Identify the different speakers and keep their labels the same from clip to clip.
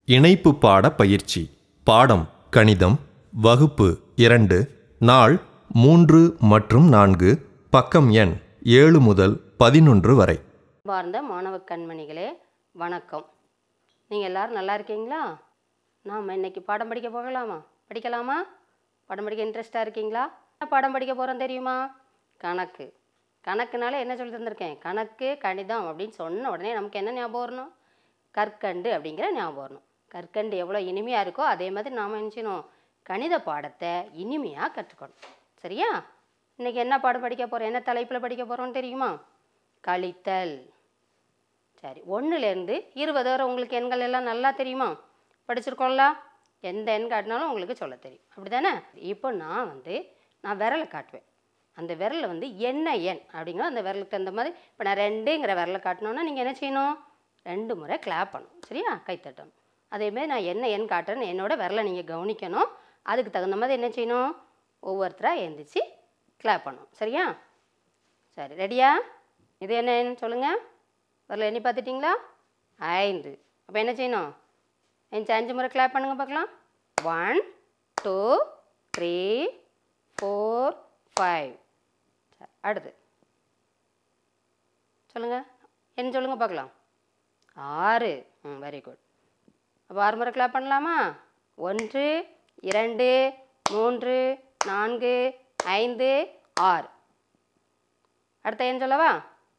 Speaker 1: இணைப்பு பாட பயிற்சி பாடம் கணிதம் வகுப்பு இரண்டு நாள் மூன்று மற்றும் நான்கு பக்கம் எண் ஏழு முதல் பதினொன்று வரை
Speaker 2: பார்ந்த மாணவ கண்மணிகளே வணக்கம் நீங்கள் எல்லாரும் நல்லா இருக்கீங்களா நாம் இன்னைக்கு பாடம் படிக்க போகலாமா படிக்கலாமா பாடம் படிக்க இன்ட்ரெஸ்டாக இருக்கீங்களா என்ன பாடம் படிக்க போகிறோம் தெரியுமா கணக்கு கணக்குனால என்ன சொல்லி தந்திருக்கேன் கணக்கு கணிதம் அப்படின்னு சொன்ன உடனே நமக்கு என்ன ஞாபகம் வரணும் கற்கண்டு அப்படிங்கிற ஞாபகம் வரணும் கற்கண்டு எவ்வளோ இனிமையாக இருக்கோ அதே மாதிரி நாம் என்ன செய்யணும் கணித பாடத்தை இனிமையாக கற்றுக்கணும் சரியா இன்னைக்கு என்ன பாடம் படிக்க போகிறோம் என்ன தலைப்பில் படிக்க போகிறோம்னு தெரியுமா கழித்தல் சரி ஒன்றுலேருந்து இருபது வரை உங்களுக்கு எண்கள் எல்லாம் நல்லா தெரியுமா படிச்சிருக்கோம்ல எந்த எண் காட்டினாலும் உங்களுக்கு சொல்ல தெரியும் அப்படி தானே இப்போ நான் வந்து நான் விரலை காட்டுவேன் அந்த விரலில் வந்து என்ன எண் அப்படிங்கிற அந்த விரலுக்கு தகுந்த மாதிரி இப்போ நான் ரெண்டுங்கிற விரலை காட்டினோன்னா நீங்கள் என்ன செய்யணும் ரெண்டு முறை கிளாப் பண்ணணும் சரியா கைத்தட்டணும் அதேமாதிரி நான் என்ன எண் காட்டுறேன்னு என்னோட விரலை நீங்கள் கவனிக்கணும் அதுக்கு தகுந்த மாதிரி என்ன செய்யணும் ஒவ்வொருத்தராக எழுந்திரிச்சு கிளாப் பண்ணணும் சரியா சரி ரெடியா இது என்ன எண் சொல்லுங்கள் வரல எண்ணி பார்த்துட்டிங்களா ஐந்து அப்போ என்ன செய்யணும் அஞ்சு அஞ்சு முறை கிளாப் பண்ணுங்க பார்க்கலாம் one two three four five அடுத்து சொல்லுங்கள் என்ன சொல்லுங்கள் பார்க்கலாம் ஆறு ம் வெரி குட் அப்போ ஆறு முறை கிளாப் பண்ணலாமா ஒன்று இரண்டு மூன்று நான்கு ஐந்து ஆறு அடுத்த எண் சொல்லவா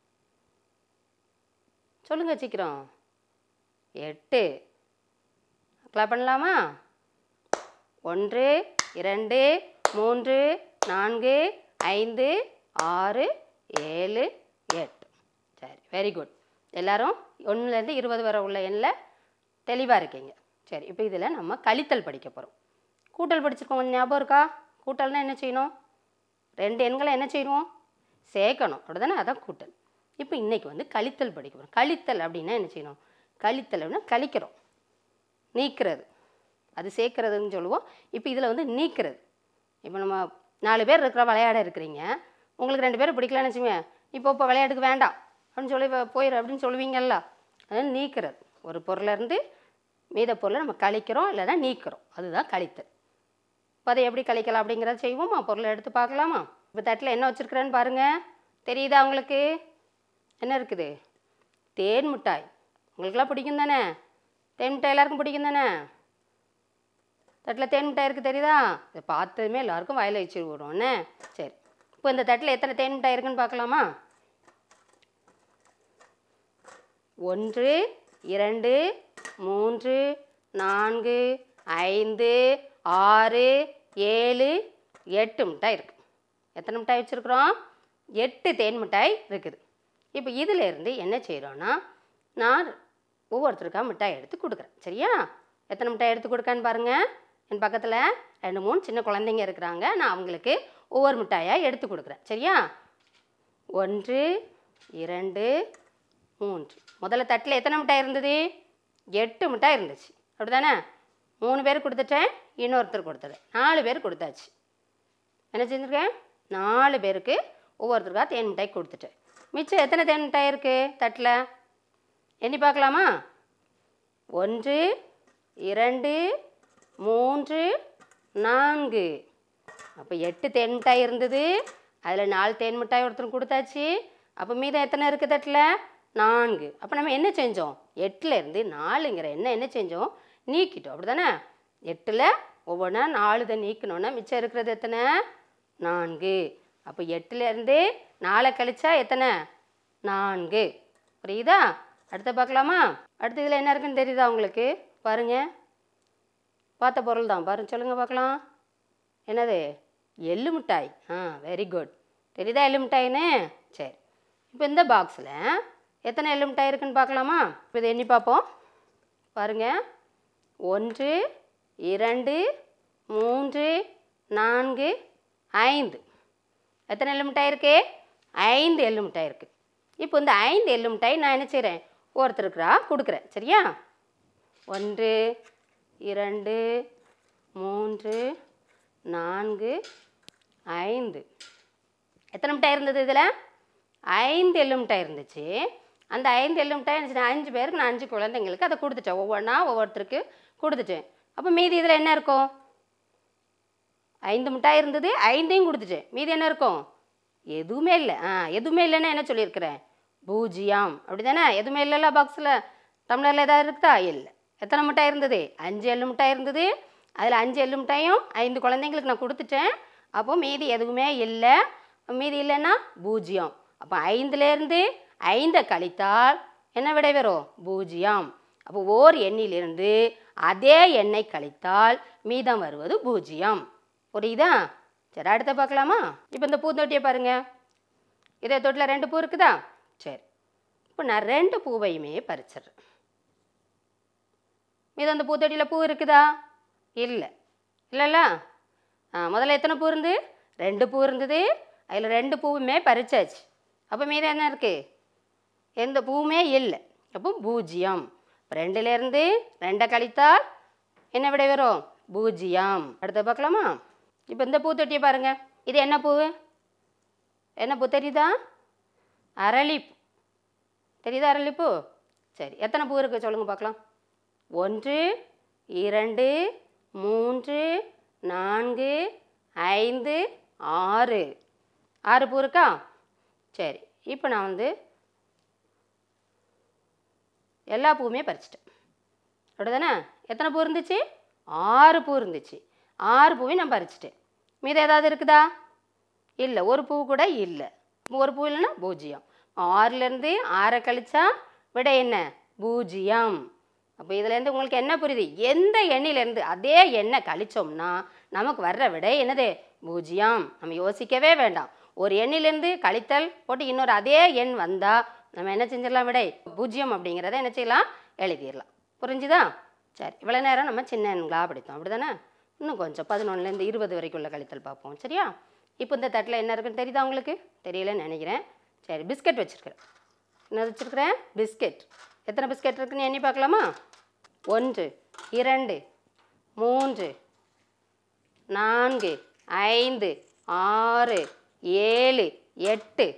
Speaker 2: சொல்லுங்க சீக்கிரம் எட்டு கிளாப் பண்ணலாமா ஒன்று இரண்டு மூன்று நான்கு ஐந்து ஆறு ஏழு எட்டு சரி வெரி குட் எல்லாரும் ஒன்றுலேருந்து இருபது வரை உள்ள எண்ணில் தெளிவாக இருக்கீங்க சரி இப்போ இதில் நம்ம கழித்தல் படிக்க போகிறோம் கூட்டல் படிச்சிருக்கோம் கொஞ்சம் ஞாபகம் இருக்கா கூட்டல்னா என்ன செய்யணும் ரெண்டு எண்களை என்ன செய்யணும் சேர்க்கணும் அப்படிதானே அதான் கூட்டல் இப்போ இன்னைக்கு வந்து கழித்தல் படிக்க போகிறோம் கழித்தல் அப்படின்னா என்ன செய்யணும் கழித்தல் அப்படின்னா கழிக்கிறோம் நீக்கிறது அது சேர்க்கறதுன்னு சொல்லுவோம் இப்போ இதில் வந்து நீக்கிறது இப்போ நம்ம நாலு பேர் இருக்கிற விளையாட இருக்கிறீங்க உங்களுக்கு ரெண்டு பேரும் பிடிக்கலன்னு வச்சுங்க இப்போ இப்போ விளையாட்டுக்கு வேண்டாம் அப்படின்னு சொல்லி வ- போயிரு அப்படின்னு சொல்லுவீங்கல்ல அது நீக்கிறது ஒரு பொருளிலேருந்து மீத பொருளை நம்ம கழிக்கிறோம் இல்லைன்னா நீக்கிறோம் அதுதான் கழித்தல் இப்போ அதை எப்படி கழிக்கலாம் அப்படிங்கிறத செய்வோமா பொருளை எடுத்து பார்க்கலாமா இப்போ தட்டில் என்ன வச்சுருக்குறேன்னு பாருங்கள் தெரியுதா உங்களுக்கு என்ன இருக்குது தேன் மிட்டாய் உங்களுக்கெல்லாம் பிடிக்கும் தானே தேன் மிட்டாய் எல்லாருக்கும் பிடிக்கும் தானே தட்டில் தேன் மிட்டாய் இருக்குது தெரியுதா இதை பார்த்ததுமே எல்லாருக்கும் வாயில் வச்சு விடுவோண்ணே சரி இப்போ இந்த தட்டில் எத்தனை தேன் மிட்டாய் இருக்குன்னு பார்க்கலாமா ஒன்று இரண்டு மூன்று நான்கு ஐந்து ஆறு ஏழு எட்டு மிட்டாய் இருக்குது எத்தனை மிட்டாய் வச்சுருக்குறோம் எட்டு தேன் மிட்டாய் இருக்குது இப்போ இதில் இருந்து என்ன செய்கிறோன்னா நான் ஒவ்வொருத்தருக்கா மிட்டாய் எடுத்து கொடுக்குறேன் சரியா எத்தனை மிட்டாய் எடுத்து கொடுக்கன்னு பாருங்கள் என் பக்கத்தில் ரெண்டு மூணு சின்ன குழந்தைங்க இருக்கிறாங்க நான் அவங்களுக்கு ஒவ்வொரு மிட்டாயாக எடுத்து கொடுக்குறேன் சரியா ஒன்று இரண்டு மூன்று முதல்ல தட்டில் எத்தனை மிட்டாய் இருந்தது எட்டு மிட்டாய் இருந்துச்சு அப்படிதானே மூணு பேர் கொடுத்துட்டேன் இன்னொருத்தர் கொடுத்துட்டேன் நாலு பேர் கொடுத்தாச்சு என்ன செஞ்சுருக்கேன் நாலு பேருக்கு ஒவ்வொருத்தருக்கா தேன் மிட்டாய் கொடுத்துட்டேன் மிச்சம் எத்தனை தேன் மிட்டாய் இருக்குது தட்டில் எண்ணி பார்க்கலாமா ஒன்று இரண்டு மூன்று நான்கு அப்போ எட்டு தேன் மிட்டாய் இருந்தது அதில் நாலு தேன் மிட்டாய் ஒருத்தருக்கு கொடுத்தாச்சு அப்போ மீதம் எத்தனை இருக்குது தட்டில் நான்கு அப்போ நம்ம என்ன செஞ்சோம் எட்டில் இருந்து நாலுங்கிற என்ன என்ன செஞ்சோம் நீக்கிட்டோம் அப்படி தானே எட்டில் ஒவ்வொன்றா நாலு தான் நீக்கணுன்னா மிச்சம் இருக்கிறது எத்தனை நான்கு அப்போ எட்டுலேருந்து நாலை கழிச்சா எத்தனை நான்கு புரியுதா அடுத்த பார்க்கலாமா அடுத்த இதில் என்ன இருக்குன்னு தெரியுதா உங்களுக்கு பாருங்கள் பார்த்த பொருள் தான் பாருங்க சொல்லுங்கள் பார்க்கலாம் என்னது எள்ளு மிட்டாய் ஆ வெரி குட் தெரியுதா எள்ளு மிட்டாயின்னு சரி இப்போ இந்த பாக்ஸில் எத்தனை எள்ளு மிட்டாய் இருக்குன்னு பார்க்கலாமா இப்போ இதை எண்ணி பார்ப்போம் பாருங்கள் ஒன்று இரண்டு மூன்று நான்கு ஐந்து எத்தனை எள்ளு மிட்டாய் இருக்கு ஐந்து எள்ளு மிட்டாய் இருக்குது இப்போ இந்த ஐந்து எள்ளு மிட்டாய் நான் என்ன செய்கிறேன் ஒருத்தருக்குறா கொடுக்குறேன் சரியா ஒன்று இரண்டு மூன்று நான்கு ஐந்து எத்தனை மிட்டாய் இருந்தது இதில் ஐந்து எள்ளு மிட்டாய் இருந்துச்சு அந்த ஐந்து எள்ளு மிட்டாய் என்ன செஞ்சேன்? அஞ்சு பேருக்கு நான் அஞ்சு குழந்தைங்களுக்கு அதை கொடுத்துட்டேன் ஒவ்வொன்றா ஒவ்வொருத்தருக்கு கொடுத்துட்டேன் அப்போ மீதி இதில் என்ன இருக்கும் ஐந்து மிட்டாய் இருந்தது ஐந்தையும் கொடுத்துட்டேன் மீதி என்ன இருக்கும் எதுவுமே இல்லை ஆ எதுவுமே இல்லைன்னா என்ன சொல்லியிருக்கிறேன் பூஜ்ஜியம் அப்படி தானே எதுவுமே இல்லைல்ல பாக்ஸில் டம்ளரில் ஏதாவது இருக்குதா இல்லை எத்தனை மிட்டாய் இருந்தது அஞ்சு எள்ளு மிட்டாய் இருந்தது அதில் அஞ்சு எள்ளு மிட்டாயும் ஐந்து குழந்தைங்களுக்கு நான் கொடுத்துட்டேன் அப்போ மீதி எதுவுமே இல்லை மீதி இல்லைன்னா பூஜ்ஜியம் அப்போ ஐந்துலேருந்து ஐந்தை கழித்தால் என்ன விடை வரும் பூஜ்ஜியம் அப்போ ஓர் எண்ணிலிருந்து அதே எண்ணை கழித்தால் மீதம் வருவது பூஜ்ஜியம் புரியுதா சரி அடுத்த பார்க்கலாமா இப்போ இந்த பூந்தொட்டியை பாருங்க இதே தொட்டில் ரெண்டு பூ இருக்குதா சரி இப்போ நான் ரெண்டு பூவையுமே பறிச்சிடுறேன் மீது அந்த பூத்தொட்டியில் பூ இருக்குதா இல்லை இல்லைல்ல ஆ முதல்ல எத்தனை பூ இருந்து ரெண்டு பூ இருந்தது அதில் ரெண்டு பூவுமே பறிச்சாச்சு அப்போ மீதம் என்ன இருக்குது எந்த பூவுமே இல்லை அப்போ பூஜ்ஜியம் இப்போ ரெண்டுலேருந்து ரெண்டை கழித்தால் என்ன விடை வரும் பூஜ்ஜியம் அடுத்த பார்க்கலாமா இப்போ இந்த பூத்தொட்டியை பாருங்க இது என்ன பூ என்ன பூ தெரியுதா அரளிப்பூ தெரியுதா அரளிப்பூ சரி எத்தனை பூ இருக்குது சொல்லுங்கள் பார்க்கலாம் ஒன்று இரண்டு மூன்று நான்கு ஐந்து ஆறு ஆறு பூ இருக்கா சரி இப்போ நான் வந்து எல்லா பூவுமே பறிச்சிட்டேன் அப்படிதானே எத்தனை பூ இருந்துச்சு ஆறு பூ இருந்துச்சு ஆறு பூவையும் நான் பறிச்சிட்டேன் மீது ஏதாவது இருக்குதா இல்லை ஒரு பூ கூட இல்லை ஒரு பூ இல்லைன்னா பூஜ்ஜியம் ஆறுலேருந்து ஆறை கழிச்சா விட என்ன பூஜ்ஜியம் அப்போ இதுலேருந்து உங்களுக்கு என்ன புரியுது எந்த எண்ணிலேருந்து அதே எண்ணை கழிச்சோம்னா நமக்கு வர்ற விடை என்னது பூஜ்ஜியம் நம்ம யோசிக்கவே வேண்டாம் ஒரு எண்ணிலேருந்து கழித்தல் போட்டு இன்னொரு அதே எண் வந்தால் நம்ம என்ன செஞ்சிடலாம் விடை பூஜ்ஜியம் அப்படிங்கிறத என்ன செய்யலாம் எழுதிடலாம் புரிஞ்சுதா சரி இவ்வளோ நேரம் நம்ம சின்ன எண்களா படித்தோம் அப்படி தானே இன்னும் கொஞ்சம் பதினொன்றுலேருந்து இருபது வரைக்கும் உள்ள கழித்தல் பார்ப்போம் சரியா இப்போ இந்த தட்டில் என்ன இருக்குன்னு தெரியுதா உங்களுக்கு தெரியலன்னு நினைக்கிறேன் சரி பிஸ்கட் வச்சுருக்கிறேன் என்ன வச்சுருக்கிறேன் பிஸ்கெட் எத்தனை பிஸ்கெட் இருக்குன்னு எண்ணி பார்க்கலாமா ஒன்று இரண்டு மூன்று நான்கு ஐந்து ஆறு ஏழு எட்டு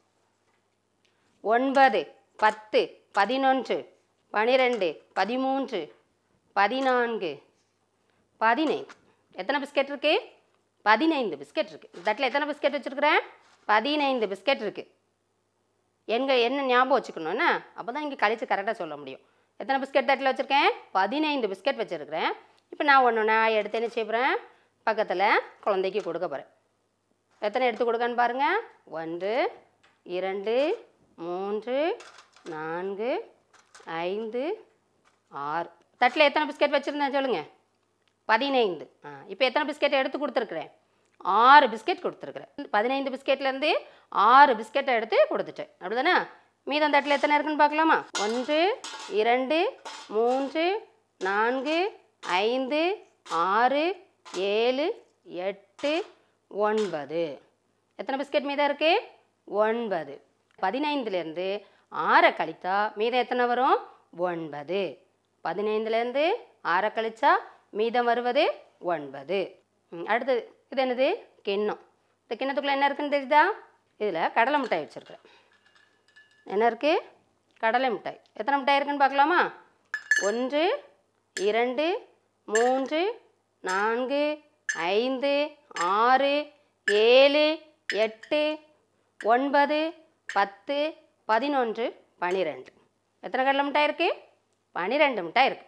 Speaker 2: ஒன்பது பத்து பதினொன்று பனிரெண்டு பதிமூன்று பதினான்கு பதினைந்து எத்தனை பிஸ்கெட் இருக்கு பதினைந்து பிஸ்கெட் இருக்கு இந்த தட்டில் எத்தனை பிஸ்கெட் வச்சுருக்கிறேன் பதினைந்து பிஸ்கெட் இருக்கு எங்க என்ன ஞாபகம் வச்சுக்கணும்னா அப்போ தான் இங்கே கழிச்சு கரெக்டாக சொல்ல முடியும் எத்தனை பிஸ்கெட் தட்டில் வச்சுருக்கேன் பதினைந்து பிஸ்கெட் வச்சுருக்கிறேன் இப்போ நான் ஒன்று நான் எடுத்து என்ன செய்ய போகிறேன் பக்கத்தில் குழந்தைக்கு கொடுக்க போகிறேன் எத்தனை எடுத்து கொடுக்கன்னு பாருங்கள் ஒன்று இரண்டு மூன்று நான்கு ஐந்து ஆறு தட்டில் எத்தனை பிஸ்கெட் வச்சுருந்தேன் சொல்லுங்கள் பதினைந்து ஆ இப்போ எத்தனை பிஸ்கெட் எடுத்து கொடுத்துருக்குறேன் ஆறு பிஸ்கெட் கொடுத்துருக்குறேன் பதினைந்து பிஸ்கெட்லேருந்து ஆறு பிஸ்கெட்டை எடுத்து கொடுத்துட்டேன் அப்படிதானே மீதம் தட்டில் எத்தனை இருக்குன்னு பார்க்கலாமா ஒன்று இரண்டு மூன்று நான்கு ஐந்து ஆறு ஏழு எட்டு ஒன்பது எத்தனை பிஸ்கெட் மீதம் இருக்கு ஒன்பது பதினைந்துலேருந்து ஆறை கழித்தா மீதம் எத்தனை வரும் ஒன்பது பதினைந்துலேருந்து ஆறை கழிச்சா மீதம் வருவது ஒன்பது ம், அடுத்தது இது என்னது கிண்ணம் இந்த கிண்ணத்துக்குள்ளே என்ன இருக்குன்னு தெரியுதா இதில் கடலை மிட்டாய் வச்சுருக்கிறேன் என்ன இருக்குது கடலை மிட்டாய் எத்தனை மிட்டாய் இருக்குன்னு பார்க்கலாமா ஒன்று இரண்டு மூன்று நான்கு ஐந்து ஆறு ஏழு எட்டு ஒன்பது பத்து பதினொன்று பன்னிரெண்டு எத்தனை கடலை மிட்டாய் இருக்குது பன்னிரெண்டு மிட்டாய் இருக்குது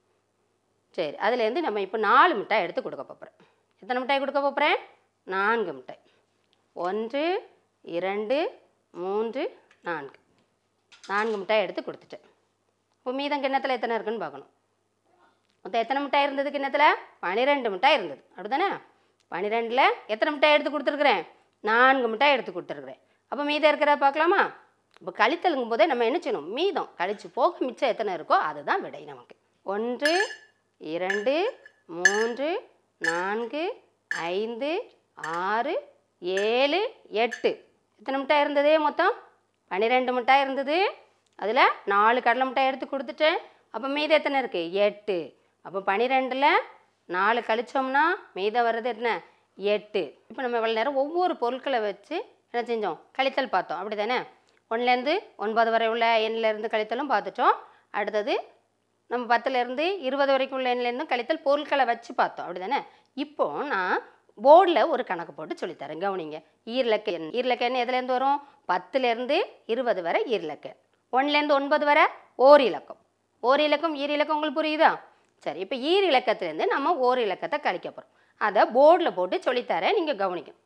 Speaker 2: சரி அதுலேருந்து நம்ம இப்போ நாலு மிட்டாய் எடுத்து கொடுக்க போகிறேன் எத்தனை மிட்டாய் கொடுக்க போகிறேன் நான்கு மிட்டாய் ஒன்று இரண்டு மூன்று நான்கு நான்கு மிட்டாய் எடுத்து கொடுத்துட்டேன் இப்போ மீதம் கிண்ணத்தில் எத்தனை இருக்குன்னு பார்க்கணும் மொத்தம் எத்தனை மிட்டாய் இருந்தது கிண்ணத்தில் பன்னிரெண்டு மிட்டாய் இருந்தது அப்படிதானே பன்னிரெண்டில் எத்தனை மிட்டாய் எடுத்து கொடுத்துருக்குறேன் நான்கு மிட்டாய் எடுத்து கொடுத்துருக்குறேன் அப்போ மீதம் இருக்கிறத பார்க்கலாமா இப்போ கழித்தலுங்கும் போதே நம்ம என்ன செய்யணும் மீதம் கழிச்சு போக மிச்சம் எத்தனை இருக்கோ அதுதான் விடை நமக்கு ஒன்று இரண்டு மூன்று நான்கு ஐந்து ஆறு ஏழு எட்டு எத்தனை மிட்டாய் இருந்தது மொத்தம் பன்னிரெண்டு மிட்டாய் இருந்தது அதில் நாலு கடலை மிட்டாய் எடுத்து கொடுத்துட்டேன் அப்போ மீதம் எத்தனை இருக்குது எட்டு அப்போ பன்னிரெண்டில் நாலு கழிச்சோம்னா மீதம் வர்றது எத்தனை எட்டு இப்போ நம்ம இவ்வளோ நேரம் ஒவ்வொரு பொருட்களை வச்சு என்ன செஞ்சோம் கழித்தல் பார்த்தோம் அப்படி தானே ஒன்றுலேருந்து ஒன்பது வரை உள்ள எண்ணிலேருந்து கழித்தலும் பார்த்துட்டோம் அடுத்தது நம்ம பத்துலேருந்து இருபது வரைக்கும் உள்ள எண்ணிலேருந்து கழித்தல் பொருட்களை வச்சு பார்த்தோம் அப்படி தானே இப்போ நான் போர்டில் ஒரு கணக்கு போட்டு சொல்லித்தரேன் கவனிங்க ஈரலக்க எண் ஈரலக்க எண் எதுலேருந்து வரும் பத்துலேருந்து இருபது வரை ஈரலக்க எண் ஒன்றுலேருந்து ஒன்பது வரை ஓர் இலக்கம் ஓர் இலக்கம் ஈர் இலக்கம் உங்களுக்கு புரியுதா சரி இப்போ ஈர் இலக்கத்துலேருந்து நம்ம ஓர் இலக்கத்தை கழிக்க போகிறோம் அதை போர்டில் போட்டு சொல்லித்தரேன் நீங்கள் கவனிக்கணும்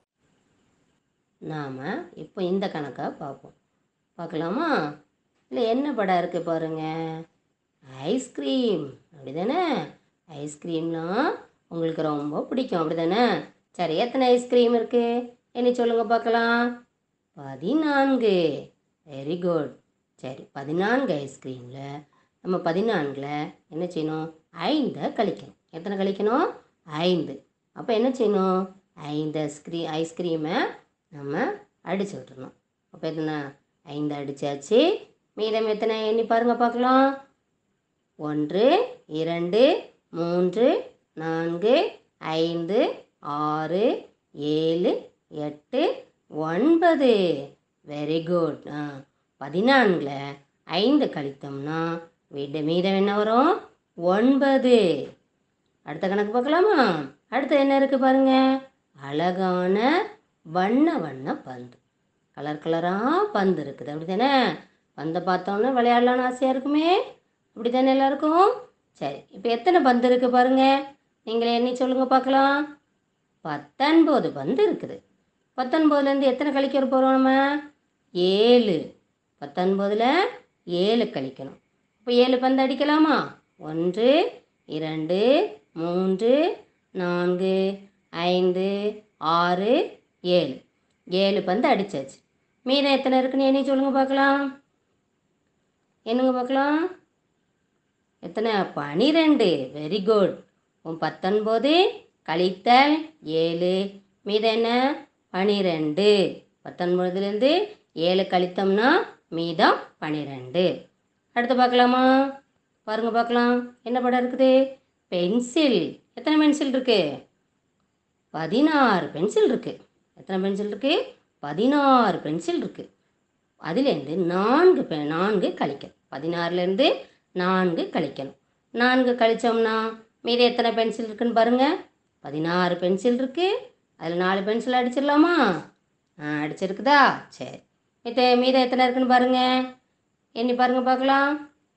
Speaker 3: நாம் இப்போ இந்த கணக்கை பார்ப்போம் பார்க்கலாமா இல்லை என்ன படம் இருக்குது பாருங்க ஐஸ்கிரீம் அப்படி தானே ஐஸ்கிரீம்லாம் உங்களுக்கு ரொம்ப பிடிக்கும் அப்படி தானே சரி எத்தனை ஐஸ்கிரீம் இருக்குது என்ன சொல்லுங்கள் பார்க்கலாம் பதினான்கு வெரி குட் சரி பதினான்கு ஐஸ்கிரீமில் நம்ம பதினான்கில் என்ன செய்யணும் ஐந்தை கழிக்கணும் எத்தனை கழிக்கணும் ஐந்து அப்போ என்ன செய்யணும் ஐந்து ஐஸ்கிரீ ஐஸ்கிரீமை நம்ம அடிச்சு விட்டுறணும் அப்போ எத்தனை ஐந்து அடிச்சாச்சு மீதம் எத்தனை எண்ணி பாருங்க பார்க்கலாம் ஒன்று இரண்டு மூன்று நான்கு ஐந்து ஆறு ஏழு எட்டு ஒன்பது வெரி குட் ஆ பதினான்கில் ஐந்து கழித்தோம்னா வீடு மீதம் என்ன வரும் ஒன்பது அடுத்த கணக்கு பார்க்கலாமா அடுத்து என்ன இருக்குது பாருங்க அழகான வண்ண வண்ண பந்து கலர் கலராக பந்து இருக்குது அப்படி தானே பந்தை பார்த்தோன்னே விளையாடலான்னு ஆசையாக இருக்குமே அப்படி தானே எல்லாருக்கும் சரி இப்போ எத்தனை பந்து இருக்குது பாருங்க நீங்களே எண்ணி சொல்லுங்க பார்க்கலாம் பத்தொன்பது பந்து இருக்குது பத்தொன்பதுலேருந்து எத்தனை கழிக்க போகிறோம் நம்ம ஏழு பத்தொன்பதில் ஏழு கழிக்கணும் இப்போ ஏழு பந்து அடிக்கலாமா ஒன்று இரண்டு மூன்று நான்கு ஐந்து ஆறு ஏழு ஏழு பந்து அடிச்சாச்சு மீதம் எத்தனை இருக்குன்னு எண்ணி சொல்லுங்க பார்க்கலாம் என்னங்க பார்க்கலாம் எத்தனை பனிரெண்டு வெரி குட் உன் பத்தொன்பது கழித்தல் ஏழு மீதம் என்ன பனிரெண்டு பத்தொன்பதுலேருந்து ஏழு கழித்தோம்னா மீதம் பனிரெண்டு அடுத்து பார்க்கலாமா பாருங்க பார்க்கலாம் என்ன படம் இருக்குது பென்சில் எத்தனை பென்சில் இருக்கு பதினாறு பென்சில் இருக்கு எத்தனை பென்சில் இருக்கு பதினாறு பென்சில் இருக்கு அதுலேருந்து நான்கு பெ நான்கு கழிக்கணும் பதினாறுலேருந்து நான்கு கழிக்கணும் நான்கு கழிச்சோம்னா மீதி எத்தனை பென்சில் இருக்குன்னு பாருங்க பதினாறு பென்சில் இருக்கு அதில் நாலு பென்சில் அடிச்சிடலாமா ஆ அடிச்சிருக்குதா சரி மித்த மீதம் எத்தனை இருக்குன்னு பாருங்க எண்ணி பாருங்க பார்க்கலாம்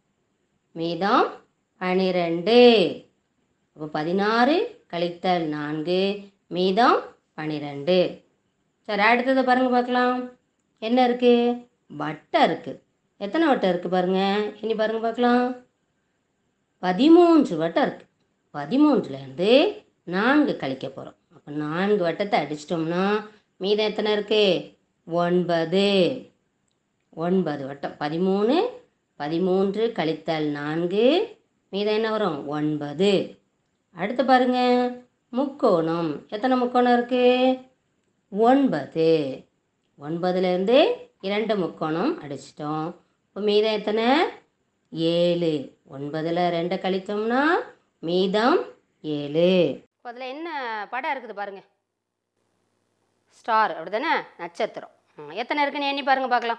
Speaker 3: மீதம் பனிரெண்டு அப்போ பதினாறு கழித்தல் நான்கு மீதம் பனிரெண்டு சரி அடுத்தது பாருங்க பார்க்கலாம் என்ன இருக்கு வட்டை இருக்கு எத்தனை வட்டம் இருக்கு பாருங்க இனி பாருங்க பார்க்கலாம் பதிமூன்று வட்டம் இருக்கு பதிமூன்றுலேருந்து நான்கு கழிக்க போகிறோம் அப்போ நான்கு வட்டத்தை அடிச்சிட்டோம்னா மீதம் எத்தனை இருக்கு ஒன்பது ஒன்பது வட்டம் பதிமூணு பதிமூன்று கழித்தல் நான்கு மீதம் என்ன வரும் ஒன்பது அடுத்து பாருங்க முக்கோணம் எத்தனை முக்கோணம் இருக்கு ஒன்பது ஒன்பதுலேருந்து இரண்டு முக்கோணம் அடிச்சிட்டோம் இப்போ மீதம் எத்தனை ஏழு ஒன்பதில் ரெண்டை கழித்தோம்னா மீதம் ஏழு
Speaker 2: இப்போ அதில் என்ன படம் இருக்குது பாருங்க ஸ்டார் அப்படி தானே நட்சத்திரம் ம், எத்தனை இருக்குன்னு எண்ணி பாருங்க பார்க்கலாம்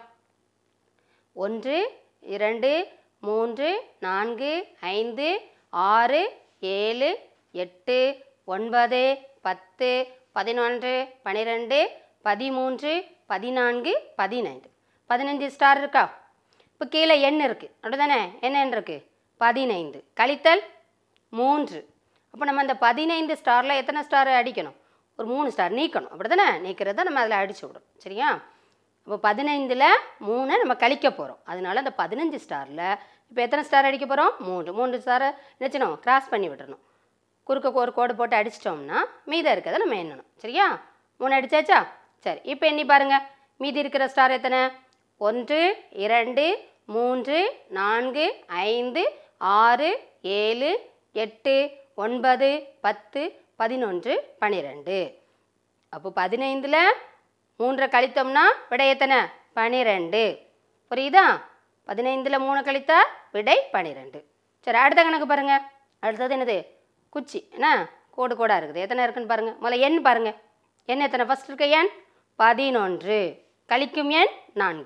Speaker 2: ஒன்று இரண்டு மூன்று நான்கு ஐந்து ஆறு ஏழு எட்டு ஒன்பது பத்து பதினொன்று பன்னிரெண்டு பதிமூன்று பதினான்கு பதினைந்து பதினஞ்சு ஸ்டார் இருக்கா இப்போ கீழே எண் இருக்குது அப்படி தானே என்ன எண் இருக்குது பதினைந்து கழித்தல் மூன்று அப்போ நம்ம அந்த பதினைந்து ஸ்டாரில் எத்தனை ஸ்டார் அடிக்கணும் ஒரு மூணு ஸ்டார் நீக்கணும் அப்படி தானே நீக்கிறத நம்ம அதில் அடிச்சு விடணும் சரியா அப்போ பதினைந்தில் மூணை நம்ம கழிக்க போகிறோம் அதனால அந்த பதினஞ்சு ஸ்டாரில் இப்போ எத்தனை ஸ்டார் அடிக்க போகிறோம் மூன்று மூன்று ஸ்டாரை என்ன செய்யணும் கிராஸ் பண்ணி விடணும் குறுக்க ஒரு கோடு போட்டு அடிச்சிட்டோம்னா மீதம் இருக்கிறத நம்ம எண்ணணும் சரியா மூணு அடிச்சாச்சா சரி இப்போ எண்ணி பாருங்க மீதி இருக்கிற ஸ்டார் எத்தனை ஒன்று இரண்டு மூன்று நான்கு ஐந்து ஆறு ஏழு எட்டு ஒன்பது பத்து பதினொன்று பன்னிரெண்டு அப்போ பதினைந்தில் மூன்றை கழித்தோம்னா விடை எத்தனை பன்னிரெண்டு புரியுதா பதினைந்தில் மூணு கழித்தா விடை பன்னிரெண்டு சரி அடுத்த கணக்கு பாருங்க அடுத்தது என்னது குச்சி என்ன கோடு கோடாக இருக்குது எத்தனை இருக்குன்னு பாருங்க முதல்ல எண் பாருங்க எண் எத்தனை ஃபர்ஸ்ட் இருக்க எண் பதினொன்று கழிக்கும் எண் நான்கு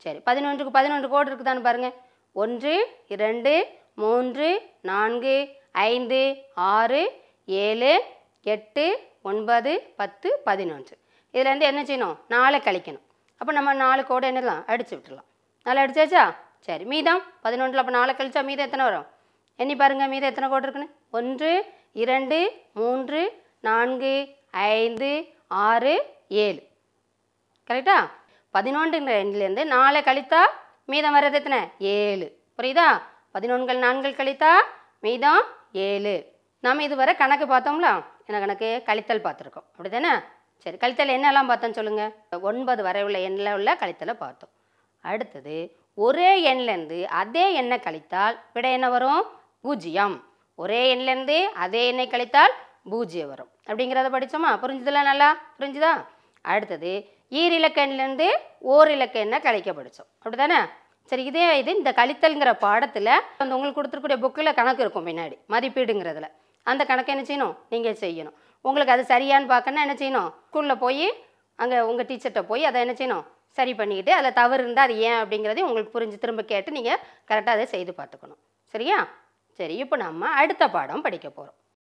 Speaker 2: சரி பதினொன்றுக்கு பதினொன்று கோடு இருக்குதான்னு பாருங்கள் ஒன்று இரண்டு மூன்று நான்கு ஐந்து ஆறு ஏழு எட்டு ஒன்பது பத்து பதினொன்று இதுலேருந்து என்ன செய்யணும் நாளை கழிக்கணும் அப்போ நம்ம நாலு கோடு என்னலாம் அடிச்சு விட்டுறலாம் நாலு அடிச்சாச்சா சரி மீதம் பதினொன்றில் அப்போ நாளை கழிச்சா மீதம் எத்தனை வரும் எண்ணி பாருங்க மீதம் எத்தனை கோடு இருக்குன்னு ஒன்று இரண்டு மூன்று நான்கு ஐந்து ஆறு ஏழு கரெக்டா பதினொன்றுங்கிற எண்ணிலேருந்து நாலு கழித்தா மீதம் வர்றது எத்தனை ஏழு புரியுதா பதினொன்றுகள் நான்கள் கழித்தா மீதம் ஏழு நம்ம இதுவரை கணக்கு பார்த்தோம்ல என்ன கணக்கு கழித்தல் பார்த்துருக்கோம் அப்படி தானே சரி கழித்தல் என்னெல்லாம் பார்த்தோன்னு சொல்லுங்கள் ஒன்பது வரை உள்ள எண்ணில் உள்ள கழித்தலை பார்த்தோம் அடுத்தது ஒரே எண்ணிலேருந்து அதே எண்ணை கழித்தால் விட என்ன வரும் பூஜ்ஜியம் ஒரே எண்ணிலேருந்து அதே எண்ணை கழித்தால் பூஜ்ஜியம் வரும் அப்படிங்கிறத படித்தோமா புரிஞ்சுதுல நல்லா புரிஞ்சுதா அடுத்தது ஈர் இலக்க எண்ணிலேருந்து ஓர் இலக்க எண்ணை கழிக்க படித்தோம் அப்படி தானே சரி இதே இது இந்த கழித்தல்ங்கிற பாடத்தில் அந்த உங்களுக்கு கொடுத்துருக்கூடிய புக்கில் கணக்கு இருக்கும் பின்னாடி மதிப்பீடுங்கிறதுல அந்த கணக்கை என்ன செய்யணும் நீங்கள் செய்யணும் உங்களுக்கு அது சரியான்னு பார்க்கணுன்னா என்ன செய்யணும் ஸ்கூலில் போய் அங்கே உங்கள் டீச்சர்கிட்ட போய் அதை என்ன செய்யணும் சரி பண்ணிக்கிட்டு அதில் தவறு இருந்தால் அது ஏன் அப்படிங்கிறதையும் உங்களுக்கு புரிஞ்சு திரும்ப கேட்டு நீங்கள் கரெக்டாக அதை செய்து பார்த்துக்கணும் சரியா சரி இப்போ நம்ம அடுத்த பாடம் படிக்க போகிறோம்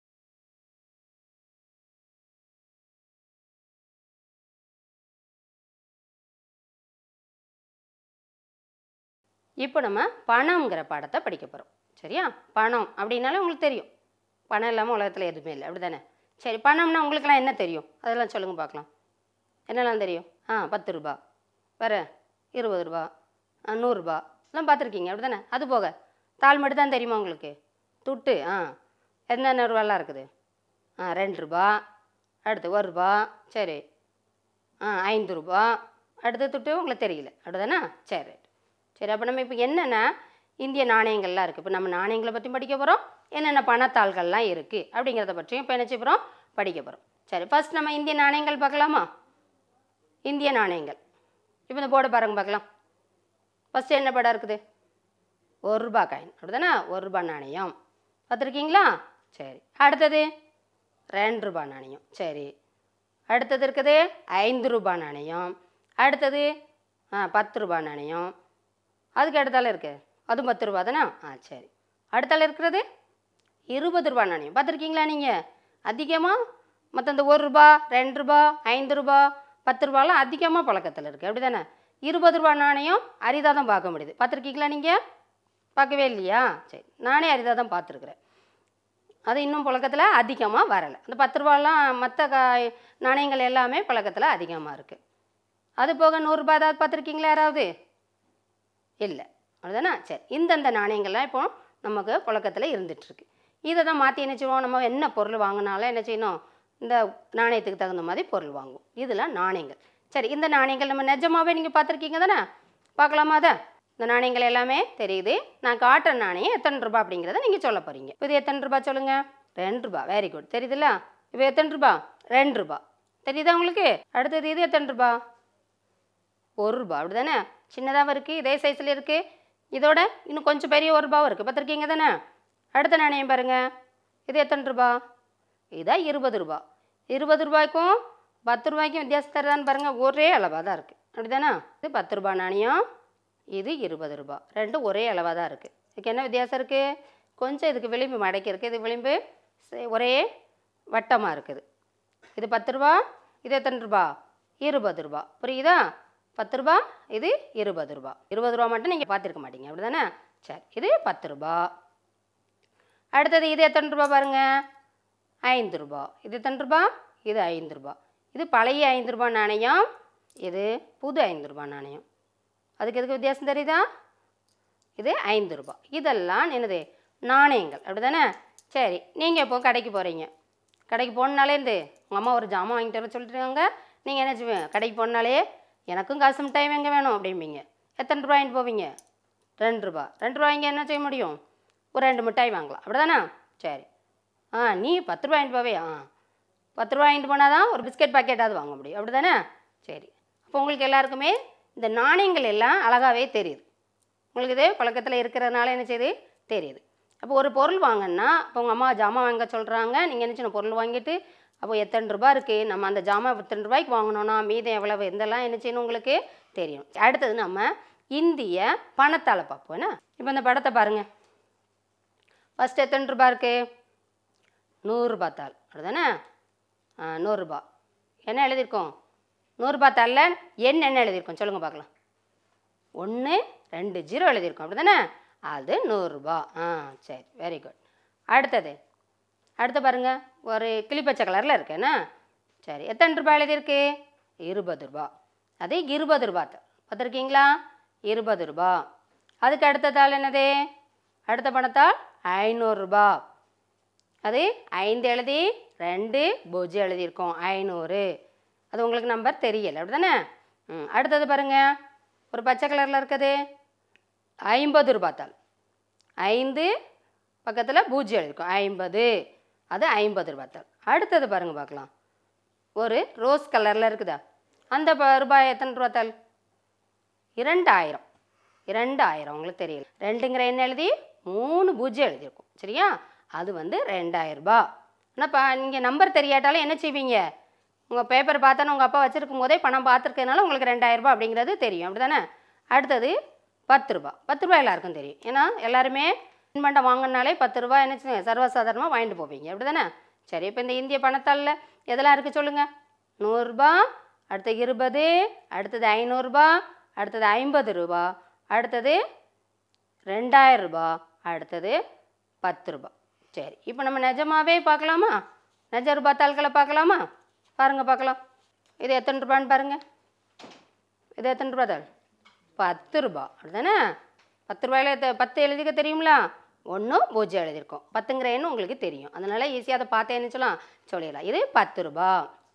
Speaker 2: இப்போ நம்ம பணம்ங்கிற பாடத்தை படிக்க போகிறோம் சரியா பணம் அப்படின்னாலே உங்களுக்கு தெரியும் பணம் இல்லாமல் உலகத்தில் எதுவுமே இல்லை அப்படி தானே சரி பணம்னா உங்களுக்கெல்லாம் என்ன தெரியும் அதெல்லாம் சொல்லுங்கள் பார்க்கலாம் என்னெல்லாம் தெரியும் ஆ பத்து ரூபா வேறு இருபது ரூபா ஆ நூறுரூபா எல்லாம் பார்த்துருக்கீங்க அப்படி தானே அது போக தாள் மட்டும் தான் தெரியுமா உங்களுக்கு துட்டு ஆ என்னென்ன ரூபாலாம் இருக்குது ஆ ரெண்டு ரூபா அடுத்து ஒரு ரூபா சரி ஆ ஐந்து ரூபா அடுத்த துட்டு உங்களுக்கு தெரியல அப்படிதானே சரி ரைட் சரி அப்போ நம்ம இப்போ என்னென்ன இந்திய நாணயங்கள்லாம் இருக்குது இப்போ நம்ம நாணயங்களை பற்றி படிக்க போகிறோம் என்னென்ன பணத்தாள்கள்லாம் இருக்குது அப்படிங்கிறத பற்றியும் இப்போ என்ன செய்ய போகிறோம் படிக்க போகிறோம் சரி ஃபர்ஸ்ட் நம்ம இந்திய நாணயங்கள் பார்க்கலாமா இந்திய நாணயங்கள் இப்போ இந்த போர்டை பாருங்க பார்க்கலாம் ஃபஸ்ட்டு என்ன படம் இருக்குது ஒரு ரூபா காயின் அப்படிதானே ஒரு ரூபா நாணயம் பார்த்துருக்கீங்களா சரி அடுத்தது ரெண்டு ரூபா நாணயம் சரி அடுத்தது இருக்குது ஐந்து ரூபா நாணயம் அடுத்தது ஆ பத்து ரூபா நாணயம் அதுக்கு அடுத்தால இருக்கு அதுவும் பத்து ரூபா தானே ஆ சரி அடுத்தால இருக்கிறது இருபது ரூபா நாணயம் பார்த்துருக்கீங்களா நீங்கள் அதிகமாக மற்ற இந்த ஒரு ரூபா ரெண்டு ரூபா ஐந்து ரூபா பத்து ரூபாலாம் அதிகமாக பழக்கத்தில் இருக்குது அப்படி தானே இருபது ரூபா நாணயம் அரிதாக தான் பார்க்க முடியுது பார்த்துருக்கீங்களா நீங்கள் பார்க்கவே இல்லையா சரி நானே அரிதாக தான் பார்த்துருக்குறேன் அது இன்னும் புழக்கத்தில் அதிகமாக வரலை அந்த பத்து ரூபாலாம் மற்ற கா நாணயங்கள் எல்லாமே புழக்கத்தில் அதிகமாக இருக்குது அது போக நூறுரூபா ஏதாவது பார்த்துருக்கீங்களா யாராவது இல்லை அவ்வளோதானே சரி இந்தந்த நாணயங்கள்லாம் இப்போ நமக்கு புழக்கத்தில் இருந்துகிட்ருக்கு இதை தான் மாற்றி என்ன செய்வோம் நம்ம என்ன பொருள் வாங்கினாலும் என்ன செய்யணும் இந்த நாணயத்துக்கு தகுந்த மாதிரி பொருள் வாங்குவோம் இதெல்லாம் நாணயங்கள் சரி இந்த நாணயங்கள் நம்ம நிஜமாவே நீங்கள் பார்த்துருக்கீங்க தானே பார்க்கலாமா அதை இந்த நாணயங்கள் எல்லாமே தெரியுது நான் காட்டுற நாணயம் எத்தனை ரூபா அப்படிங்கிறத நீங்கள் சொல்ல போகிறீங்க இது எத்தனை ரூபா சொல்லுங்கள் ரெண்டு ரூபா வெரி குட் தெரியுதுல்ல இப்போ எத்தனை ரூபா ரெண்டு ரூபா தெரியுதா உங்களுக்கு அடுத்தது இது எத்தனை ரூபா ஒரு ரூபா அப்படி தானே சின்னதாகவும் இருக்குது இதே சைஸில் இருக்குது இதோட இன்னும் கொஞ்சம் பெரிய ஒரு ரூபாவும் இருக்குது பார்த்துருக்கீங்க தானே அடுத்த நாணயம் பாருங்கள் இது எத்தனை ரூபா இதா இருபது ரூபா இருபது ரூபாய்க்கும் பத்து ரூபாய்க்கும் வித்தியாசம் தருதான்னு பாருங்கள் ஒரே அளவாக தான் இருக்குது அப்படி தானே இது பத்து ரூபா நாணயம் இது இருபது ரூபா ரெண்டும் ஒரே அளவாக தான் இருக்குது இதுக்கு என்ன வித்தியாசம் இருக்குது கொஞ்சம் இதுக்கு விளிம்பு மடக்கி இருக்குது இது விளிம்பு சே- ஒரே வட்டமாக இருக்குது இது பத்து ரூபா இது எத்தனை ரூபா இருபது ரூபா புரியுதா பத்து ரூபா இது இருபது ரூபா இருபது ரூபா மட்டும் நீங்கள் பார்த்துருக்க மாட்டீங்க அப்படி தானே சரி இது பத்து ரூபா அடுத்தது இது எத்தனை ரூபா பாருங்க ஐந்து ரூபா இது எத்தனை ரூபா இது ஐந்து ரூபா இது பழைய ஐந்து ரூபா நாணயம் இது புது ஐந்து ரூபா நாணயம் அதுக்கு எதுக்கு வித்தியாசம் தெரியுதா இது ஐந்து ரூபாய் இதெல்லாம் என்னது நாணயங்கள் அப்படி தானே சரி நீங்கள் இப்போ கடைக்கு போகிறீங்க கடைக்கு போனாலே இருந்து உங்கள் அம்மா ஒரு ஜாமான் வாங்கிட்டு வர சொல்லிட்டுருக்காங்க நீங்கள் என்ன செய்வீங்க கடைக்கு போனாலே எனக்கும் காசு மிட்டாய் எங்கே வேணும் அப்படிம்பீங்க எத்தனை ரூபாய் வாங்கிட்டு போவீங்க ரெண்டு ரூபா ரெண்டு ரூபாய்ங்க என்ன செய்ய முடியும் ஒரு ரெண்டு மிட்டாய் வாங்கலாம் அப்படி தானே சரி ஆ நீ பத்து ரூபாய் வாங்கிட்டு போவே ஆ பத்து ரூபாய் வாங்கிட்டு போனால் தான் ஒரு பிஸ்கட் பாக்கெட்டாவது வாங்க முடியும் அப்படி தானே சரி அப்போ உங்களுக்கு எல்லாருக்குமே இந்த நாணயங்கள் எல்லாம் அழகாகவே தெரியுது உங்களுக்கு இது பழக்கத்தில் இருக்கிறதுனால என்ன செய்யுது தெரியுது அப்போ ஒரு பொருள் வாங்கன்னா இப்போ உங்கள் அம்மா ஜாமான் வாங்க சொல்கிறாங்க நீங்கள் என்ன செய்யணும் பொருள் வாங்கிட்டு அப்போ எத்தனை ரூபா இருக்குது நம்ம அந்த ஜாமான் எத்தனை ரூபாய்க்கு வாங்கினோன்னா மீதம் எவ்வளவு இதெல்லாம் என்ன செய்யணும் உங்களுக்கு தெரியும் அடுத்தது நம்ம இந்திய பணத்தால் பார்ப்போம் என்ன இப்போ இந்த படத்தை பாருங்கள் ஃபஸ்ட் எத்தனை ரூபா இருக்கு நூறுரூபா தாள் அப்படிதானே ஆ நூறுரூபா என்ன எழுதியிருக்கோம் நூறுரூபா தாளில் எண் என்ன எழுதியிருக்கோம் சொல்லுங்கள் பார்க்கலாம் ஒன்று ரெண்டு ஜீரோ எழுதியிருக்கோம் அப்படி தானே அது நூறுரூபா ஆ சரி வெரி குட் அடுத்தது அடுத்து பாருங்க ஒரு கிளிப்பச்சை கலரில் இருக்கேன்னா சரி எத்தனை ரூபாய் எழுதியிருக்கு இருபது ரூபா அது இருபது ரூபா தான் பார்த்துருக்கீங்களா இருபது ரூபா அதுக்கு அடுத்த தாள் என்னது அடுத்த பணத்தாள் ஐநூறுரூபா அது ஐந்து எழுதி ரெண்டு பூஜ்ஜியம் எழுதியிருக்கோம் ஐநூறு அது உங்களுக்கு நம்பர் தெரியல அப்படி தானே ம் அடுத்தது பாருங்க ஒரு பச்சை கலரில் இருக்குது ஐம்பது ரூபாத்தாள் ஐந்து பக்கத்தில் பூஜ்ஜியம் எழுதியிருக்கோம் ஐம்பது அது ஐம்பது ரூபாத்தாள் அடுத்தது பாருங்க பார்க்கலாம் ஒரு ரோஸ் கலரில் இருக்குதா அந்த ப- ரூபாய் எத்தனை ரூபாத்தாள் இரண்டாயிரம் இரண்டாயிரம் உங்களுக்கு தெரியல ரெண்டுங்கிற என்ன எழுதி மூணு பூஜ்ஜியம் எழுதியிருக்கும் சரியா அது வந்து ரெண்டாயிரம் ரூபாய் ஆனாப்பா நீங்கள் நம்பர் தெரியாட்டாலும் என்ன செய்வீங்க உங்கள் பேப்பர் பார்த்தானே உங்கள் அப்பா வச்சுருக்கும் போதே பணம் பார்த்துருக்கனால உங்களுக்கு ரெண்டாயிரம் ரூபாய் அப்படிங்கிறது தெரியும் அப்படி தானே அடுத்தது பத்து ரூபா பத்து ரூபாய் எல்லாருக்கும் தெரியும் ஏன்னா எல்லாருமே மின்மண்டம் வாங்கினாலே பத்து ரூபாய் என்ன செய்யுங்க சர்வசாதாரணமாக வாங்கிட்டு போவீங்க அப்படி தானே சரி இப்போ இந்த இந்திய பணத்தாளில் எதெல்லாம் இருக்குது சொல்லுங்கள் நூறுரூபா அடுத்து இருபது அடுத்தது ஐநூறுரூபா அடுத்தது ஐம்பது ரூபா அடுத்தது ரெண்டாயிரம் ரூபா அடுத்தது பத்து ரூபா சரி இப்போ நம்ம நிஜமாவே பார்க்கலாமா நிஜ ரூபா தாள்களை பார்க்கலாமா பாருங்க பார்க்கலாம் இது எத்தனை ரூபான்னு பாருங்க இது எத்தனை ரூபா தாள் பத்து ரூபா அப்படிதானே பத்து ரூபாயில எத்த- பத்து எழுதிக்க தெரியுங்களா ஒன்றும் பூஜ்ஜியம் எழுதியிருக்கோம் பத்துங்கிற எண்ணு உங்களுக்கு தெரியும் அதனால ஈஸியாக அதை பார்த்தே என்ன சொல்லலாம் சொல்லிடலாம் இது பத்து ரூபா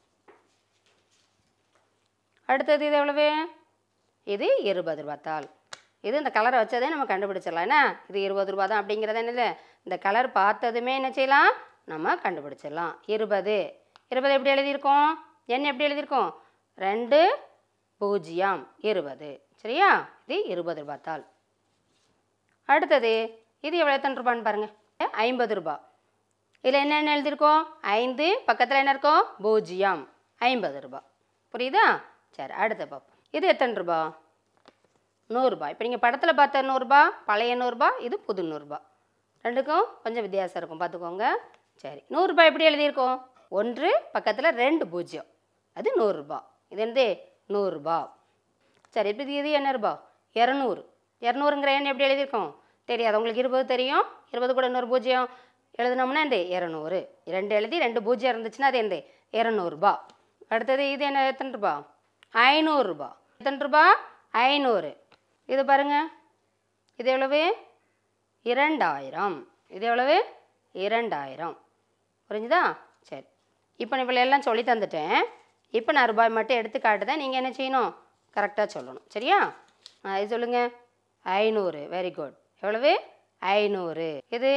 Speaker 2: அடுத்தது இது எவ்வளவு இது இருபது ரூபா தாள் இது இந்த கலரை வச்சதே நம்ம கண்டுபிடிச்சிடலாம் என்ன இது இருபது ரூபா தான் அப்படிங்கிறது என்னது இந்த கலர் பார்த்ததுமே என்ன செய்யலாம் நம்ம கண்டுபிடிச்சிடலாம் இருபது இருபது எப்படி எழுதியிருக்கோம் என்ன எப்படி எழுதியிருக்கோம் ரெண்டு பூஜ்ஜியம் இருபது சரியா இது இருபது ரூபா தாள் அடுத்தது இது எவ்வளோ எத்தனை ரூபான்னு பாருங்கள் ஐம்பது ரூபா இதில் என்னென்ன எழுதியிருக்கோம் ஐந்து பக்கத்தில் என்ன இருக்கும் பூஜ்ஜியம் ஐம்பது ரூபா புரியுதா சரி அடுத்த பார்ப்போம் இது எத்தனை ரூபா நூறுரூபா இப்போ நீங்கள் படத்தில் பார்த்த நூறுரூபா பழைய நூறுரூபா இது புது நூறுரூபா ரெண்டுக்கும் கொஞ்சம் வித்தியாசம் இருக்கும் பார்த்துக்கோங்க சரி நூறுரூபா எப்படி எழுதியிருக்கோம் ஒன்று பக்கத்தில் ரெண்டு பூஜ்ஜியம் அது நூறுரூபா இது என்னது நூறுரூபா சரி இப்போ இது என்ன ரூபா இரநூறு இரநூறுங்கிற எண் எப்படி எழுதியிருக்கோம் தெரியாது உங்களுக்கு இருபது தெரியும் இருபது கூட இன்னொரு பூஜ்ஜியம் எழுதுனோம்னா இந்த இரநூறு ரெண்டு எழுதி ரெண்டு பூஜ்ஜியம் இருந்துச்சுன்னா அது எந்த இரநூறுபா அடுத்தது இது என்ன எத்தனை ரூபா ஐநூறுரூபா எத்தனை ரூபா ஐநூறு இது பாருங்க இது எவ்வளவு இரண்டாயிரம் இது எவ்வளவு இரண்டாயிரம் புரிஞ்சுதா சரி இப்போ நான் இவ்வளோ எல்லாம் சொல்லி தந்துட்டேன் இப்போ நான் ரூபாய் மட்டும் எடுத்து காட்டுதேன் நீங்கள் என்ன செய்யணும் கரெக்டாக சொல்லணும் சரியா ஆ, இது சொல்லுங்கள் ஐநூறு வெரி குட் எவ்வளவு ஐநூறு இது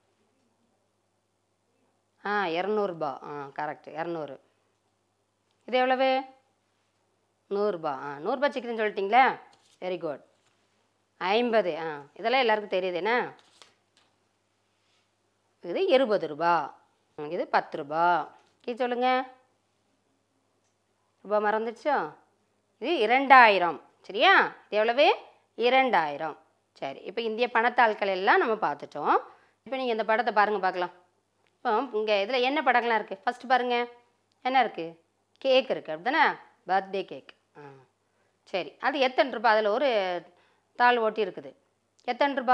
Speaker 2: ஆ இரநூறுபா ஆ கரெக்ட் இரநூறு இது எவ்வளவு நூறுரூபா ஆ நூறுரூபா சிக்கன் சொல்லிட்டீங்களா வெரி குட் ஐம்பது ஆ இதெல்லாம் எல்லாருக்கும் தெரியுது என்ன இது இருபது ரூபா ம், இது பத்து ரூபா இது சொல்லுங்க ரூபா மறந்துடுச்சோ இது இரண்டாயிரம் சரியா இது எவ்வளவு இரண்டாயிரம் சரி இப்போ இந்திய பணத்தாள்கள் எல்லாம் நம்ம பார்த்துட்டோம் இப்போ நீங்கள் இந்த படத்தை பாருங்கள் பார்க்கலாம் இப்போ இங்கே இதில் என்ன படங்கள்லாம் இருக்குது ஃபஸ்ட்டு பாருங்கள் என்ன இருக்குது கேக் இருக்குது அப்படிதானே பர்த்டே கேக் ஆ சரி அது எத்தனை ரூபா அதில் ஒரு தாள் ஓட்டி இருக்குது எத்தனை ரூபா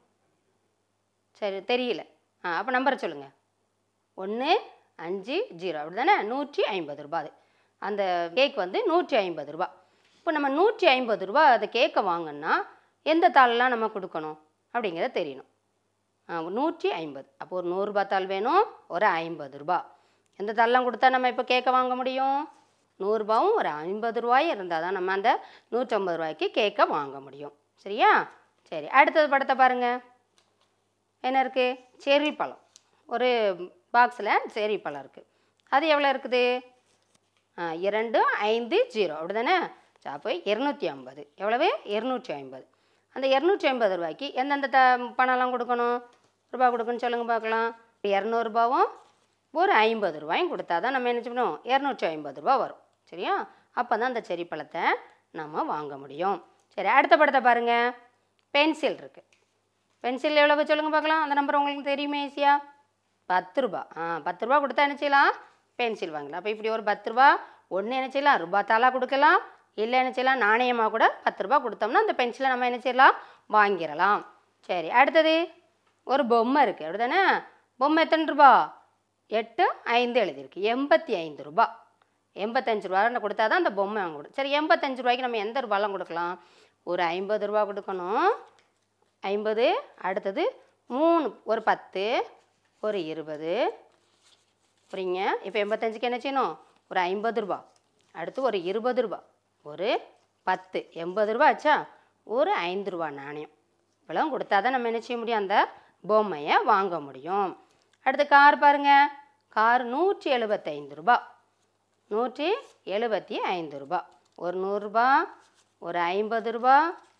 Speaker 2: சரி தெரியல ஆ அப்போ நம்பரை சொல்லுங்கள் ஒன்று அஞ்சு ஜீரோ அப்படி தானே நூற்றி ஐம்பது ரூபா அது அந்த கேக் வந்து நூற்றி ஐம்பது ரூபா இப்போ நம்ம நூற்றி ஐம்பது ரூபா அந்த கேக்கை வாங்கினா எந்த தாளெலாம் நம்ம கொடுக்கணும் அப்படிங்கிறத தெரியணும் ஆ, நூற்றி ஐம்பது அப்போ ஒரு நூறுரூபா தாள் வேணும் ஒரு ஐம்பது ரூபா எந்த தாள்லாம் கொடுத்தா நம்ம இப்போ கேக்கை வாங்க முடியும் நூறுரூபாவும் ஒரு ஐம்பது ரூபாயும் இருந்தால் தான் நம்ம அந்த நூற்றம்பது ரூபாய்க்கு கேக்கை வாங்க முடியும் சரியா சரி அடுத்தது படத்தை பாருங்கள் என்ன இருக்குது செர்ரி பழம் ஒரு பாக்ஸில் செர்ரி பழம் இருக்குது அது எவ்வளோ இருக்குது ஆ, இரண்டு ஐந்து ஜீரோ அப்படி தானே அப்போ இரநூத்தி ஐம்பது எவ்வளவு இரநூற்றி ஐம்பது அந்த இரநூற்றி ஐம்பது ரூபாய்க்கு எந்தெந்த த பணம்லாம் கொடுக்கணும் ரூபா கொடுக்கணும்னு சொல்லுங்கள் பார்க்கலாம் இரநூறுபாவும் ஒரு ஐம்பது ரூபாயும் கொடுத்தா தான் நம்ம என்ன செய்யணும் இரநூற்றி ஐம்பது ரூபா வரும் சரியா அப்போ தான் அந்த செரி பழத்தை நம்ம வாங்க முடியும் சரி அடுத்த படத்தை பாருங்கள் பென்சில் இருக்குது பென்சில் எவ்வளவு சொல்லுங்கள் பார்க்கலாம் அந்த நம்பர் உங்களுக்கு தெரியுமே ஈஸியாக பத்து ரூபா ஆ பத்து ரூபா கொடுத்தா என்ன செய்யலாம் பென்சில் வாங்கலாம் அப்போ இப்படி ஒரு பத்து ரூபா ஒன்று என்ன செய்யலாம் ரூபா தாளா கொடுக்கலாம் இல்லை என்ன செய்யலாம் நாணயமாக கூட பத்து ரூபா கொடுத்தோம்னா அந்த பென்சிலை நம்ம என்ன செய்யலாம் வாங்கிடலாம் சரி அடுத்தது ஒரு பொம்மை இருக்குது அப்படி தானே பொம்மை எத்தனை ரூபா எட்டு ஐந்து எழுதியிருக்கு எண்பத்தி ஐந்து ரூபா எண்பத்தஞ்சு ரூபா கொடுத்தா தான் அந்த பொம்மை வாங்க முடியும் சரி எண்பத்தஞ்சு ரூபாய்க்கு நம்ம எந்த ரூபாலாம் கொடுக்கலாம் ஒரு ஐம்பது ரூபா கொடுக்கணும் ஐம்பது அடுத்தது மூணு ஒரு பத்து ஒரு இருபது புரியுங்க இப்போ எண்பத்தஞ்சுக்கு என்ன செய்யணும் ஒரு ஐம்பது ரூபா அடுத்து ஒரு இருபது ரூபா ஒரு பத்து எண்பது ரூபா ஆச்சா ஒரு ஐந்து ரூபா நாணயம் இவ்வளோ கொடுத்தா தான் நம்ம என்ன செய்ய முடியும் அந்த பொம்மையை வாங்க முடியும் அடுத்து கார் பாருங்க கார் நூற்றி எழுபத்தைந்து ரூபா நூற்றி எழுபத்தி ஐந்து ரூபா ஒரு நூறுரூபா ஒரு ஐம்பது ரூபா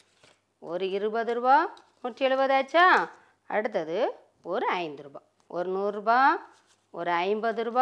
Speaker 2: ஒரு இருபது ரூபா நூற்றி எழுபது ஆச்சா அடுத்தது ஒரு ஐந்து ரூபா ஒரு நூறுரூபா ஒரு ஐம்பது ரூபா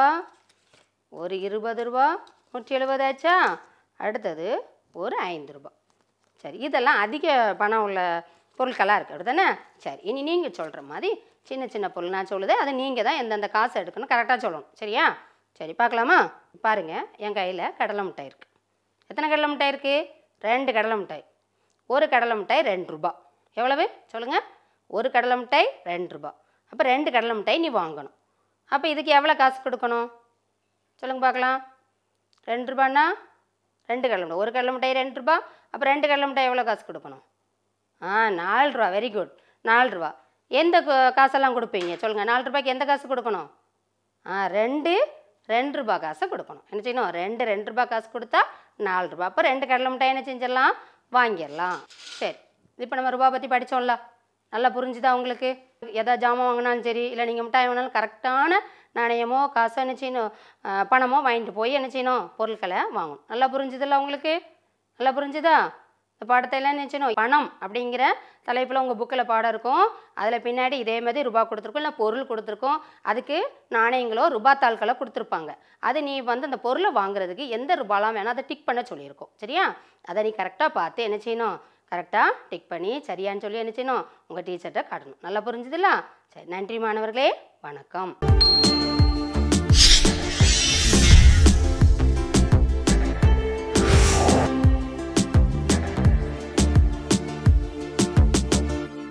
Speaker 2: ஒரு இருபது ரூபா நூற்றி எழுபது ஆச்சா அடுத்தது ஒரு ஐந்து ரூபா சரி இதெல்லாம் அதிக பணம் உள்ள பொருட்களாக இருக்குது அப்படி தானே சரி இனி நீங்கள் சொல்கிற மாதிரி சின்ன சின்ன பொருள் நான் சொல்லுது அதை நீங்கள் தான் எந்தெந்த காசு எடுக்கணும் கரெக்டாக சொல்லணும் சரியா சரி பார்க்கலாமா பாருங்கள் என் கையில் கடலை மிட்டாய் இருக்குது எத்தனை கடலை மிட்டாய் இருக்குது ரெண்டு கடலை மிட்டாய் ஒரு கடலை மிட்டாய் ரெண்டு ரூபா எவ்வளவு சொல்லுங்கள் ஒரு கடலை மிட்டாய் ரெண்டு ரூபா அப்போ ரெண்டு கடலை மிட்டாய் நீ வாங்கணும் அப்போ இதுக்கு எவ்வளோ காசு கொடுக்கணும் சொல்லுங்க பார்க்கலாம் ரெண்டு ரூபான்னா ரெண்டு கடலை மிட்டாய் ஒரு கடலை மிட்டாய் ரெண்டு ரூபா அப்போ ரெண்டு கடலை மிட்டாய் எவ்வளோ காசு கொடுக்கணும் ஆ நாலு ரூபா வெரி குட் நாலு ரூபா எந்த கு- காசெல்லாம் கொடுப்பீங்க சொல்லுங்கள் நாலு ரூபாய்க்கு எந்த காசு கொடுக்கணும் ஆ ரெண்டு ரெண்டு ரூபா காசை கொடுக்கணும் என்ன செய்யணும் ரெண்டு ரெண்டு ரூபா காசு கொடுத்தா நாலு ரூபா அப்போ ரெண்டு கடலை மிட்டாய் என்ன செஞ்சிடலாம் வாங்கிடலாம் சரி இப்போ நம்ம ரூபா பற்றி படித்தோம்ல நல்லா புரிஞ்சுதா உங்களுக்கு எதா ஜாமான் வாங்கினாலும் சரி இல்லை நீங்கள் மிட்டாய் வாங்கினாலும் கரெக்டான நாணயமோ காசோ என்ன செய்யணும் ஆ, பணமோ வாங்கிட்டு போய் என்ன செய்யணும் பொருட்களை வாங்கணும் நல்லா புரிஞ்சுதுல்ல உங்களுக்கு நல்லா புரிஞ்சுதா இந்த பாடத்தை எல்லாம் என்ன செய்யணும் பணம் அப்படிங்கிற தலைப்பில் உங்கள் புக்கில் பாடம் இருக்கும் அதில் பின்னாடி இதே மாதிரி ரூபா கொடுத்துருக்கோம் இல்லை பொருள் கொடுத்துருக்கோம் அதுக்கு நாணயங்களோ ரூபா தாள்களோ கொடுத்துருப்பாங்க அது நீ வந்து அந்த பொருளை வாங்குறதுக்கு எந்த ரூபாலாம் வேணால் அதை டிக் பண்ண சொல்லியிருக்கோம் சரியா அதை நீ கரெக்டாக பார்த்து என்ன செய்யணும் கரெக்டாக டிக் பண்ணி சரியான்னு சொல்லி என்ன செய்யணும் உங்கள் டீச்சர்கிட்ட காட்டணும் நல்லா புரிஞ்சுதுல்ல சரி நன்றி மாணவர்களே வணக்கம்